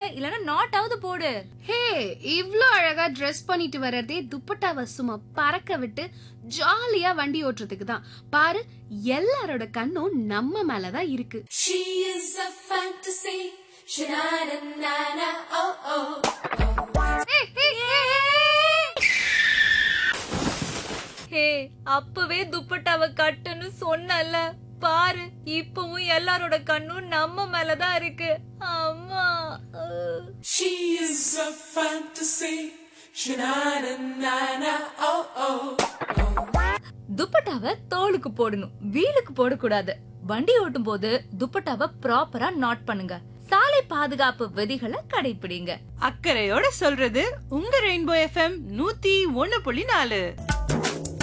இல்லனா நாட்டாவது போடு ஹே இவ்ளோ அழகா ட்ரெஸ் பண்ணிட்டு வர்றதே துப்பட்டாவை சும்மா பறக்க விட்டு ஜாலியா வண்டி ஓட்டுறதுக்கு தான் பாரு எல்லாரோட கண்ணும் நம்ம மேலதான் இருக்கு She is a fantasy. Sha-na-na-na-na, oh oh. ஹே அப்பவே துப்பட்டாவை கட்டுன்னு சொன்னல பாரு இப்பவும் எல்லாரோட கண்ணும் நம்ம மேலதான் இருக்கு அம்மா அஹ். She is a fantasy. Sha-na-na-na-na, oh oh. துப்பட்டாவை தோலுக்கு போடணும் வீலுக்கு போடக்கூடாது வண்டி ஓட்டும் போது துப்பட்டாவை ப்ராப்பரா நாட் பண்ணுங்க சாலை பாதுகாப்பு விதிகளை கடைபிடிங்க அக்கறையோட சொல்றது உங்க ரெயின்போ எஃப்எம் நூத்தி ஒன்னு புள்ளி நாலு